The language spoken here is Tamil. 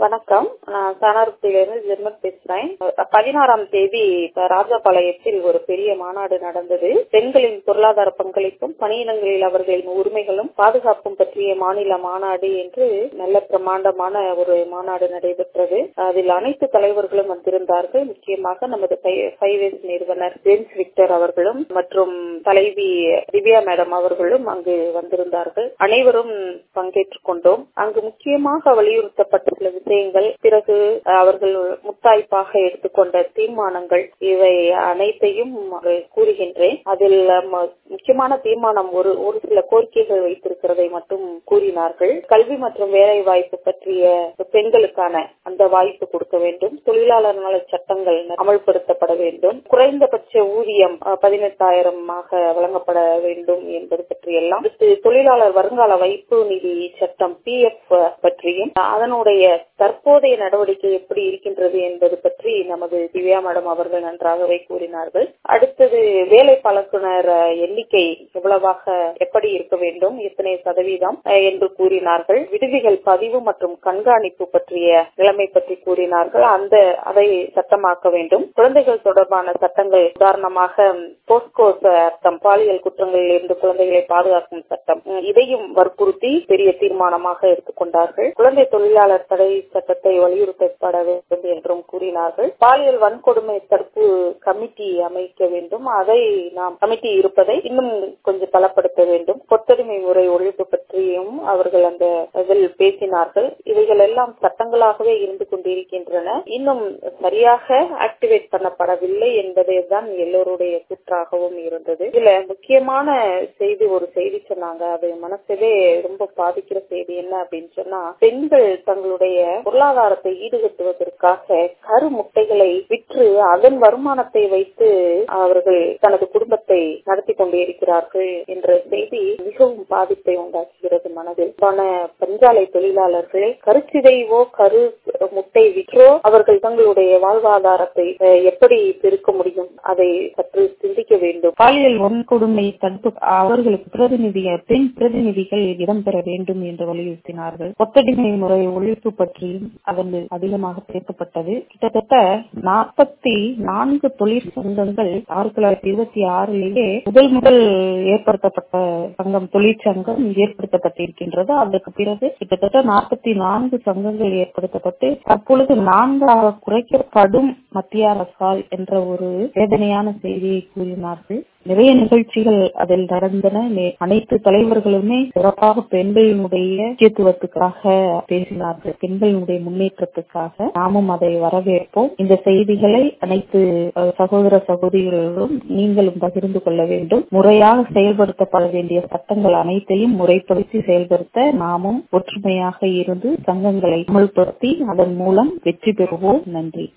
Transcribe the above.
வணக்கம் நான் சானார்புத்தியிலிருந்து ஜெர்மன் பேசுறேன் பதினாறாம் தேதி இப்ப ராஜபாளையத்தில் ஒரு பெரிய மாநாடு நடந்தது பெண்களின் பொருளாதார பங்களிப்பும் பணியிடங்களில் அவர்களின் உரிமைகளும் பாதுகாப்பும் பற்றிய மாநில மாநாடு என்று நல்ல பிரமாண்டமான ஒரு மாநாடு நடைபெற்றது அதில் அனைத்து தலைவர்களும் வந்திருந்தார்கள் முக்கியமாக நமது ஃபைவேஸ் நிறுவனர் ஜேம்ஸ் விக்டர் அவர்களும் மற்றும் தலைவி திவ்யா மேடம் அவர்களும் அங்கு வந்திருந்தார்கள் அனைவரும் பங்கேற்றுக் கொண்டோம் அங்கு முக்கியமாக வலியுறுத்தப்பட்ட சில விஷயங்கள் பிறகு அவர்கள் முத்தாய்ப்பாக எடுத்துக்கொண்ட தீர்மானங்கள் இவை அனைத்தையும் கூறுகின்றேன் அதில் முக்கியமான தீர்மானம் ஒரு ஒரு சில கோரிக்கைகள் வைத்திருக்கிறதை மட்டும் கூறினார்கள் கல்வி மற்றும் வேலை வாய்ப்பு பற்றிய பெண்களுக்கான அந்த வாய்ப்பு கொடுக்க வேண்டும் தொழிலாளர் நல சட்டங்கள் அமல்படுத்தப்பட வேண்டும் குறைந்தபட்ச ஊதியம் பதினெட்டாயிரமாக வழங்கப்பட வேண்டும் என்பது பற்றியெல்லாம் தொழிலாளர் வருங்கால வைப்பு நிதி சட்டம் பி எஃப் பற்றியும் அதனுடைய தற்போதைய நடவடிக்கை எப்படி இருக்கின்றது என்பது பற்றி நமது திவ்யா மேடம் அவர்கள் நன்றாகவே கூறினார்கள் அடுத்தது வேலை பழக்குனர் எண்ணிக்கை எவ்வளவாக எப்படி இருக்க வேண்டும் எத்தனை சதவீதம் என்று கூறினார்கள் விடுதிகள் பதிவு மற்றும் கண்காணிப்பு பற்றிய நிலைமை பற்றி கூறினார்கள் அந்த அதை சட்டமாக்க வேண்டும் குழந்தைகள் தொடர்பான சட்டங்கள் உதாரணமாக போஸ்கோ சட்டம் பாலியல் குற்றங்களில் இருந்து குழந்தைகளை பாதுகாக்கும் சட்டம் இதையும் வற்புறுத்தி பெரிய தீர்மானமாக எடுத்துக்கொண்டார்கள் குழந்தை தொழிலாளர் தடை சட்டத்தை வலியுறுத்தப்பட வேண்டும் என்றும் கூறினார்கள் பாலியல் வன்கொடுமை தடுப்பு கமிட்டி அமைக்க வேண்டும் அதை நாம் கமிட்டி இருப்பதை இன்னும் கொஞ்சம் பலப்படுத்த வேண்டும் கொத்தடிமை முறை ஒழிப்பு பற்றியும் அவர்கள் அந்த இதில் பேசினார்கள் இவைகள் எல்லாம் சட்டங்களாகவே இருந்து கொண்டிருக்கின்றன இன்னும் சரியாக ஆக்டிவேட் பண்ணப்படவில்லை என்பதே தான் எல்லோருடைய குற்றாகவும் இருந்தது இதுல முக்கியமான செய்தி ஒரு செய்தி சொன்னாங்க அது மனசவே ரொம்ப பாதிக்கிற செய்தி என்ன அப்படின்னு சொன்னா பெண்கள் தங்களுடைய பொருளாதாரத்தை ஈடுகட்டுவதற்காக கரு முட்டைகளை விற்று அதன் வருமானத்தை வைத்து அவர்கள் தனது குடும்பத்தை நடத்தி கொண்டு இருக்கிறார்கள் என்ற செய்தி மிகவும் பாதிப்பை உண்டாக்குகிறது மனதில் பண பஞ்சாலை தொழிலாளர்கள் கருச்சிதைவோ கரு முட்டை விற்றோ அவர்கள் தங்களுடைய வாழ்வாதாரத்தை எப்படி பெருக்க முடியும் அதை சற்று சிந்திக்க வேண்டும் பாலியல் வன்கொடுமை தடுப்பு அவர்களுக்கு பிரதிநிதிய பெண் பிரதிநிதிகள் இடம்பெற வேண்டும் என்று வலியுறுத்தினார்கள் ஒத்தடிமை முறை ஒழிப்பு பற்றியும் அதில் அதிகமாக பேசப்பட்டது கிட்டத்தட்ட நாற்பத்தி நான்கு தொழிற்சங்கங்கள் ஆயிரத்தி தொள்ளாயிரத்தி இருபத்தி ஆறிலேயே முதல் முதல் ஏற்படுத்தப்பட்ட சங்கம் தொழிற்சங்கம் ஏற்படுத்தப்பட்டிருக்கின்றது அதற்கு பிறகு கிட்டத்தட்ட நாற்பத்தி நான்கு சங்கங்கள் ஏற்படுத்தப்பட்டு தற்பொழுது நான்காக குறைக்கப்படும் மத்திய அரசால் என்ற ஒரு வேதனையான செய்தியை கூறினார்கள் நிறைய நிகழ்ச்சிகள் அதில் நடந்தன அனைத்து தலைவர்களுமே சிறப்பாக பெண்களினுடைய முக்கியத்துவத்துக்காக பேசினார்கள் பெண்களுடைய முன்னேற்றத்துக்காக நாமும் அதை வரவேற்போம் இந்த செய்திகளை அனைத்து சகோதர சகோதரிகளும் நீங்களும் பகிர்ந்து கொள்ள வேண்டும் முறையாக செயல்படுத்தப்பட வேண்டிய சட்டங்கள் அனைத்தையும் முறைப்படுத்தி செயல்படுத்த நாமும் ஒற்றுமையாக இருந்து சங்கங்களை அமல்படுத்தி அதன் மூலம் வெற்றி பெறுவோம் நன்றி